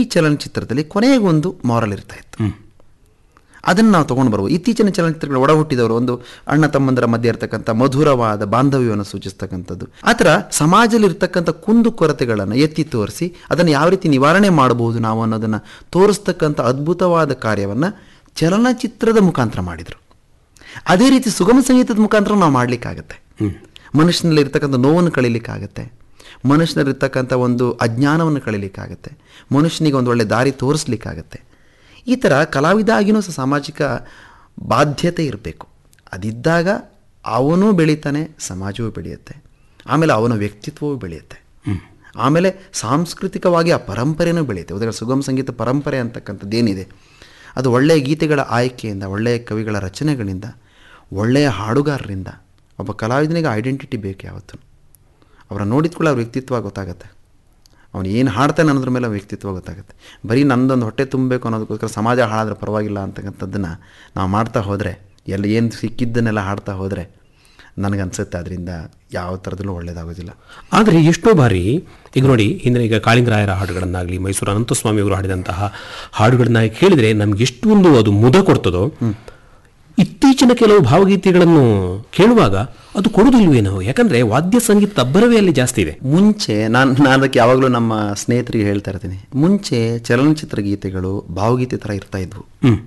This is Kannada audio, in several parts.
ಚಲನಚಿತ್ರದಲ್ಲಿ ಕೊನೆಗೊಂದು ಮಾರಲ್ ಇರ್ತಾ ಇತ್ತು ಅದನ್ನು ನಾವು ತೊಗೊಂಡು ಬರ್ಬೋದು ಇತ್ತೀಚಿನ ಚಲನಚಿತ್ರಗಳು ಒಡ ಹುಟ್ಟಿದವರು ಒಂದು ಅಣ್ಣ ತಮ್ಮಂದರ ಮಧ್ಯೆ ಇರ್ತಕ್ಕಂಥ ಮಧುರವಾದ ಬಾಂಧವ್ಯವನ್ನು ಸೂಚಿಸ್ತಕ್ಕಂಥದ್ದು ಆ ಥರ ಸಮಾಜದಲ್ಲಿ ಇರ್ತಕ್ಕಂಥ ಕುಂದು ಕೊರತೆಗಳನ್ನು ಎತ್ತಿ ತೋರಿಸಿ ಅದನ್ನು ಯಾವ ರೀತಿ ನಿವಾರಣೆ ಮಾಡಬಹುದು ನಾವು ಅನ್ನೋದನ್ನು ತೋರಿಸ್ತಕ್ಕಂಥ ಅದ್ಭುತವಾದ ಕಾರ್ಯವನ್ನು ಚಲನಚಿತ್ರದ ಮುಖಾಂತರ ಮಾಡಿದರು ಅದೇ ರೀತಿ ಸುಗಮ ಸಂಗೀತದ ಮುಖಾಂತರ ನಾವು ಮಾಡಲಿಕ್ಕಾಗತ್ತೆ ಮನುಷ್ಯನಲ್ಲಿ ಇರ್ತಕ್ಕಂಥ ನೋವನ್ನು ಕಳೀಲಿಕ್ಕಾಗತ್ತೆ ಮನುಷ್ಯನಲ್ಲಿರ್ತಕ್ಕಂಥ ಒಂದು ಅಜ್ಞಾನವನ್ನು ಕಳೀಲಿಕ್ಕಾಗತ್ತೆ ಮನುಷ್ಯನಿಗೆ ಒಂದು ಒಳ್ಳೆ ದಾರಿ ತೋರಿಸ್ಲಿಕ್ಕಾಗತ್ತೆ ಈ ಥರ ಕಲಾವಿದ ಆಗಿನೂ ಸಹ ಸಾಮಾಜಿಕ ಬಾಧ್ಯತೆ ಇರಬೇಕು ಅದಿದ್ದಾಗ ಅವನೂ ಬೆಳೀತಾನೆ ಸಮಾಜವೂ ಬೆಳೆಯುತ್ತೆ ಆಮೇಲೆ ಅವನ ವ್ಯಕ್ತಿತ್ವವೂ ಬೆಳೆಯುತ್ತೆ ಆಮೇಲೆ ಸಾಂಸ್ಕೃತಿಕವಾಗಿ ಆ ಪರಂಪರೆನೂ ಬೆಳೆಯುತ್ತೆ ಉದಾಹರಣೆ ಸುಗಮ ಸಂಗೀತ ಪರಂಪರೆ ಅಂತಕ್ಕಂಥದ್ದು ಏನಿದೆ ಅದು ಒಳ್ಳೆಯ ಗೀತೆಗಳ ಆಯ್ಕೆಯಿಂದ ಒಳ್ಳೆಯ ಕವಿಗಳ ರಚನೆಗಳಿಂದ ಒಳ್ಳೆಯ ಹಾಡುಗಾರರಿಂದ ಒಬ್ಬ ಕಲಾವಿದನಿಗೆ ಐಡೆಂಟಿಟಿ ಬೇಕು ಯಾವತ್ತೂ ಅವರ ನೋಡಿದ್ಕೊಳ್ಳೋ ಅವ್ರ ವ್ಯಕ್ತಿತ್ವ ಗೊತ್ತಾಗುತ್ತೆ ಅವನು ಏನು ಹಾಡ್ತಾನೆ ಅನ್ನೋದ್ರ ಮೇಲೆ ಅವ್ನ ವ್ಯಕ್ತಿತ್ವ ಗೊತ್ತಾಗುತ್ತೆ ಬರೀ ನನ್ನದೊಂದು ಹೊಟ್ಟೆ ತುಂಬಬೇಕು ಅನ್ನೋದಕ್ಕೋಸ್ಕರ ಸಮಾಜ ಹಾಳಾದ್ರೆ ಪರವಾಗಿಲ್ಲ ಅಂತಕ್ಕಂಥದ್ದನ್ನು ನಾವು ಮಾಡ್ತಾ ಹೋದರೆ ಎಲ್ಲ ಏನು ಸಿಕ್ಕಿದ್ದನ್ನೆಲ್ಲ ಹಾಡ್ತಾ ಹೋದರೆ ನನಗನ್ಸುತ್ತೆ ಅದರಿಂದ ಯಾವ ಥರದಲ್ಲೂ ಒಳ್ಳೆಯದಾಗೋದಿಲ್ಲ ಆದರೆ ಎಷ್ಟೋ ಬಾರಿ ಈಗ ನೋಡಿ ಹಿಂದಿನ ಈಗ ಕಾಳಿಂಗರಾಯರ ಹಾಡುಗಳನ್ನಾಗಲಿ ಮೈಸೂರು ಅನಂತಸ್ವಾಮಿ ಅವರು ಹಾಡಿದಂತಹ ಹಾಡುಗಳನ್ನ ಕೇಳಿದರೆ ನಮ್ಗೆ ಎಷ್ಟೊಂದು ಅದು ಮುದ ಕೊಡ್ತದೋ ಇತ್ತೀಚಿನ ಕೆಲವು ಭಾವಗೀತೆಗಳನ್ನು ಕೇಳುವಾಗ ಅದು ಕೊಡೋದಿಲ್ವೇನೋ ಯಾಕಂದ್ರೆ ವಾದ್ಯ ಸಂಗೀತದ ಅಬ್ಬರವೇ ಅಲ್ಲಿ ಜಾಸ್ತಿ ಇದೆ ಮುಂಚೆ ನಾನು ನಾನು ಅದಕ್ಕೆ ಯಾವಾಗಲೂ ನಮ್ಮ ಸ್ನೇಹಿತರಿಗೆ ಹೇಳ್ತಾ ಇರ್ತೀನಿ ಮುಂಚೆ ಚಲನಚಿತ್ರ ಗೀತೆಗಳು ಭಾವಗೀತೆ ಥರ ಇರ್ತಾ ಇದ್ವು ಹ್ಮ್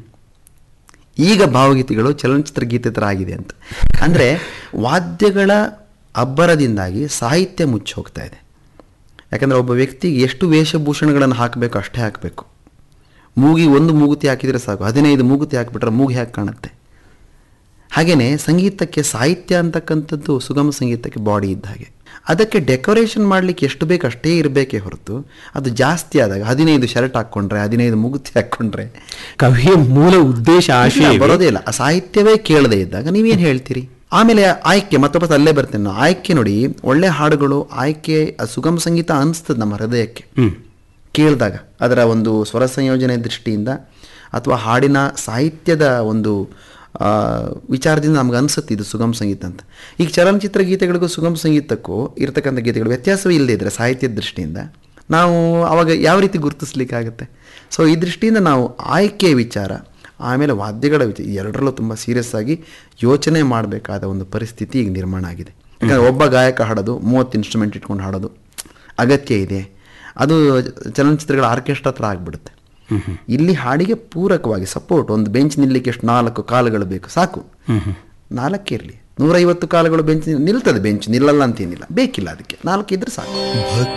ಈಗ ಭಾವಗೀತೆಗಳು ಚಲನಚಿತ್ರ ಗೀತೆ ಥರ ಆಗಿದೆ ಅಂತ ಅಂದರೆ ವಾದ್ಯಗಳ ಅಬ್ಬರದಿಂದಾಗಿ ಸಾಹಿತ್ಯ ಮುಚ್ಚಿ ಹೋಗ್ತಾ ಇದೆ ಯಾಕಂದರೆ ಒಬ್ಬ ವ್ಯಕ್ತಿಗೆ ಎಷ್ಟು ವೇಷಭೂಷಣಗಳನ್ನು ಹಾಕಬೇಕು ಅಷ್ಟೇ ಹಾಕಬೇಕು ಮೂಗಿ ಒಂದು ಮೂಗುತಿ ಹಾಕಿದರೆ ಸಾಕು ಹದಿನೈದು ಮೂಗುತಿ ಹಾಕಿಬಿಟ್ರೆ ಮೂಗಿ ಹಾಕಿ ಕಾಣುತ್ತೆ ಹಾಗೆಯೇ ಸಂಗೀತಕ್ಕೆ ಸಾಹಿತ್ಯ ಅಂತಕ್ಕಂಥದ್ದು ಸುಗಮ ಸಂಗೀತಕ್ಕೆ ಬಾಡಿ ಇದ್ದ ಹಾಗೆ ಅದಕ್ಕೆ ಡೆಕೋರೇಷನ್ ಮಾಡಲಿಕ್ಕೆ ಎಷ್ಟು ಬೇಕು ಅಷ್ಟೇ ಇರಬೇಕೇ ಹೊರತು ಅದು ಜಾಸ್ತಿ ಆದಾಗ ಹದಿನೈದು ಶರ್ಟ್ ಹಾಕ್ಕೊಂಡ್ರೆ ಹದಿನೈದು ಮೂಗುತಿ ಹಾಕ್ಕೊಂಡ್ರೆ ಕವಿಯ ಮೂಲ ಉದ್ದೇಶ ಆಶಯ ಇಲ್ಲ, ಬರೋದೇ ಇಲ್ಲ ಆ ಸಾಹಿತ್ಯವೇ ಕೇಳದೇ ಇದ್ದಾಗ ನೀವೇನು ಹೇಳ್ತೀರಿ ಆಮೇಲೆ ಆಯ್ಕೆ ಮತ್ತೊಬ್ಬ ಅಲ್ಲೇ ಬರ್ತೇನೆ ನಾನು ಆಯ್ಕೆ ನೋಡಿ ಒಳ್ಳೆ ಹಾಡುಗಳು ಆಯ್ಕೆ ಆ ಸುಗಮ ಸಂಗೀತ ಅನಿಸ್ತದೆ ನಮ್ಮ ಹೃದಯಕ್ಕೆ ಹ್ಮ್ ಕೇಳಿದಾಗ ಅದರ ಒಂದು ಸ್ವರ ಸಂಯೋಜನೆ ದೃಷ್ಟಿಯಿಂದ ಅಥವಾ ಹಾಡಿನ ಸಾಹಿತ್ಯದ ಒಂದು ಆ, ವಿಚಾರದಿಂದ ನಮ್ಗೆ ಅನಿಸುತ್ತೆ ಇದು ಸುಗಮ ಸಂಗೀತ ಅಂತ ಈಗ ಚಲನಚಿತ್ರ ಗೀತೆಗಳಿಗೂ ಸುಗಮ ಸಂಗೀತಕ್ಕೂ ಇರತಕ್ಕಂಥ ಗೀತೆಗಳು ವ್ಯತ್ಯಾಸವೇ ಇಲ್ಲದೇ ಇದ್ದರೆ ಸಾಹಿತ್ಯದ ದೃಷ್ಟಿಯಿಂದ ನಾವು ಅವಾಗ ಯಾವ ರೀತಿ ಗುರುತಿಸ್ಲಿಕ್ಕಾಗುತ್ತೆ ಸೊ ಈ ದೃಷ್ಟಿಯಿಂದ ನಾವು ಆಯ್ಕೆ ವಿಚಾರ ಆಮೇಲೆ ವಾದ್ಯಗಳ ವಿಚಾರ ಈ ಎರಡರಲ್ಲೂ ತುಂಬ ಸೀರಿಯಸ್ ಆಗಿ ಯೋಚನೆ ಮಾಡಬೇಕಾದ ಒಂದು ಪರಿಸ್ಥಿತಿ ಈಗ ನಿರ್ಮಾಣ ಆಗಿದೆ ಯಾಕಂದರೆ ಒಬ್ಬ ಗಾಯಕ ಹಾಡೋದು ಮೂವತ್ತು ಇನ್ಸ್ಟ್ರೂಮೆಂಟ್ ಇಟ್ಕೊಂಡು ಹಾಡೋದು ಅಗತ್ಯ ಇದೆ ಅದು ಚಲನಚಿತ್ರಗಳ ಆರ್ಕೆಸ್ಟ್ರಾ ಥರ ಆಗಿಬಿಡುತ್ತೆ ಇಲ್ಲಿ ಹಾಡಿಗೆ ಪೂರಕವಾಗಿ ಸಪೋರ್ಟ್ ಒಂದು ಬೆಂಚ್ ನಿಲ್ಲಕ್ಕೆ ಎಷ್ಟು ನಾಲ್ಕು ಕಾಲುಗಳು ಬೇಕು ಸಾಕು ನಾಲ್ಕೇ ಇರಲಿ ನೂರೈವತ್ತು ಕಾಲುಗಳು ಬೆಂಚ್ ನಿಲ್ತದೆ ಬೆಂಚ್ ನಿಲ್ಲಲ್ಲ ಅಂತೇನಿಲ್ಲ ಬೇಕಿಲ್ಲ ಅದಕ್ಕೆ ನಾಲ್ಕು ಇದ್ರೆ ಸಾಕು